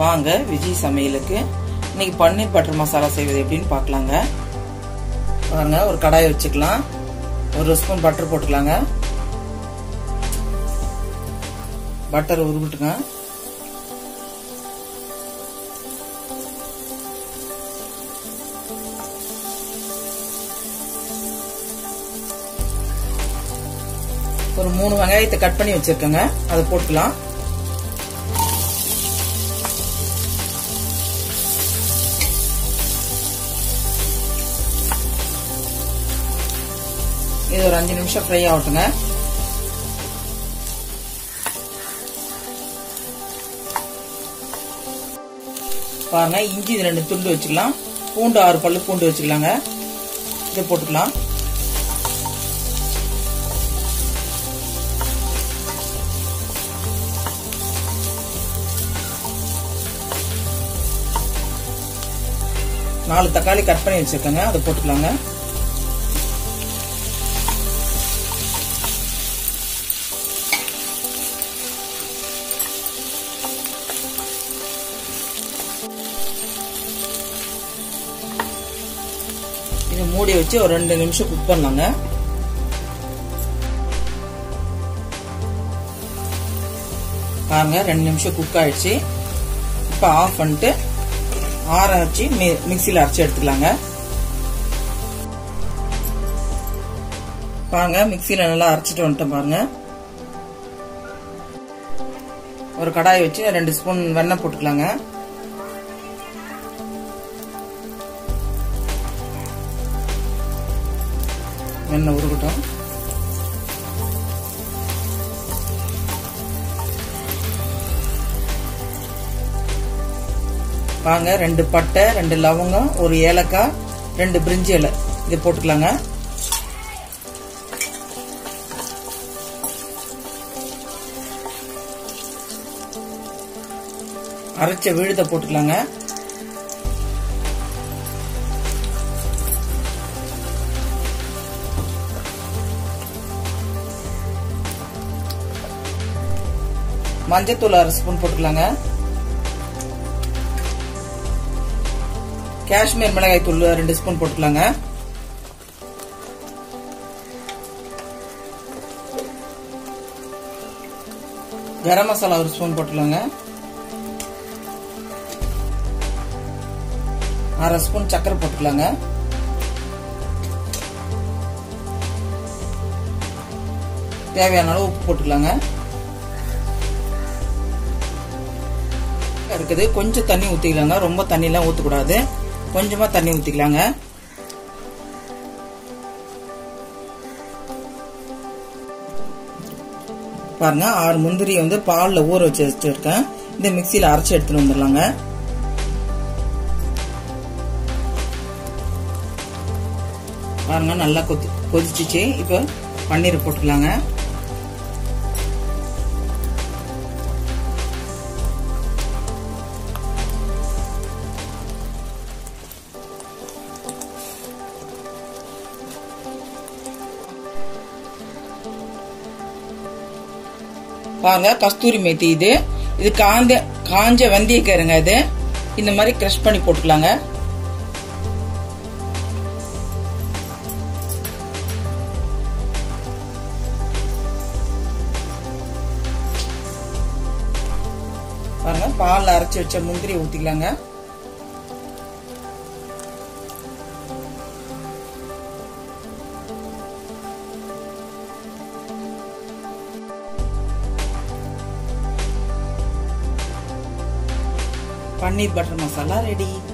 வாங்க விஜய் சமையலுக்கு இன்னைக்கு பன்னீர் பட்டர் மசாலா செய்வது எப்படின்னு பார்க்கலாங்க பாருங்க ஒரு கடாயை வச்சுக்கலாம் ஒரு ஸ்பூன் பட்டர் போட்டுக்கலாங்க பட்டர் உருவிட்டுங்க ஒரு மூணு வெங்காயத்தை கட் பண்ணி வச்சிருக்கேங்க அதை போட்டுக்கலாம் இது ஒரு அஞ்சு நிமிஷம் ஃப்ரை ஆகட்டுங்க பாருங்க இஞ்சி இது ரெண்டு துண்டு வச்சுக்கலாம் பூண்டு ஆறு பல்லு பூண்டு வச்சுக்கலாங்க இதை போட்டுக்கலாம் நாலு தக்காளி கட் பண்ணி வச்சிருக்கேங்க அதை போட்டுக்கலாங்க இதை மூடி வச்சு ஒரு ரெண்டு நிமிஷம் குக் பண்ணலாங்க பாருங்க ரெண்டு நிமிஷம் குக் ஆயிடுச்சு இப்போ ஆஃப் பண்ணிட்டு ஆற வச்சு மிக்சியில் அரைச்சி எடுத்துக்கலாங்க பாருங்க மிக்சியில் நல்லா அரைச்சிட்டு வந்துட்டேன் பாருங்க ஒரு கடாயை வச்சு ரெண்டு ஸ்பூன் வெண்ணெய் போட்டுக்கலாங்க வெண்ணெய் உருகட்டும் வாங்க ரெண்டு பட்டை ரெண்டு லவங்கம் ஒரு ஏலக்காய் ரெண்டு பிரிஞ்சி இலை இது போட்டுக்கலாங்க அரைச்ச விழுத போட்டுக்கலாங்க மஞ்சத்தூள் அரை ஸ்பூன் போட்டுக்கலாங்க காஷ்மீர் மிளகாய் தூள் ரெண்டு ஸ்பூன் போட்டுக்கலாங்க கரம் மசாலா ஒரு ஸ்பூன் போட்டுக்கலாங்க அரை ஸ்பூன் சக்கரை போட்டுக்கலாங்க தேவையான அளவு உப்பு போட்டுக்கலாங்க இருக்குது கொஞ்சம் தண்ணி ஊற்றிக்கலாங்க ரொம்ப தண்ணிலாம் ஊற்றக்கூடாது கொஞ்சமாக தண்ணி ஊற்றிக்கலாங்க பாருங்க ஆறு முந்திரி வந்து பாலில் ஊற வச்சு வச்சுருக்கேன் இந்த மிக்சியில் அரைச்சி எடுத்துட்டு வந்துடலாங்க பாருங்க நல்லா கொதி கொதிச்சிச்சு இப்போ பன்னீர் போட்டுக்கலாங்க பாருங்க கஸ்தூரி மேத்தி இது இது காந்த காஞ்ச வெந்தயக்கருங்க இது இந்த மாதிரி கிரஷ் பண்ணி போட்டுக்கலாங்க பாருங்க பால் அரைச்சி வச்ச முந்திரி ஊத்திக்கலாங்க பன்னீர் பட்டர் மசாலா ரெடி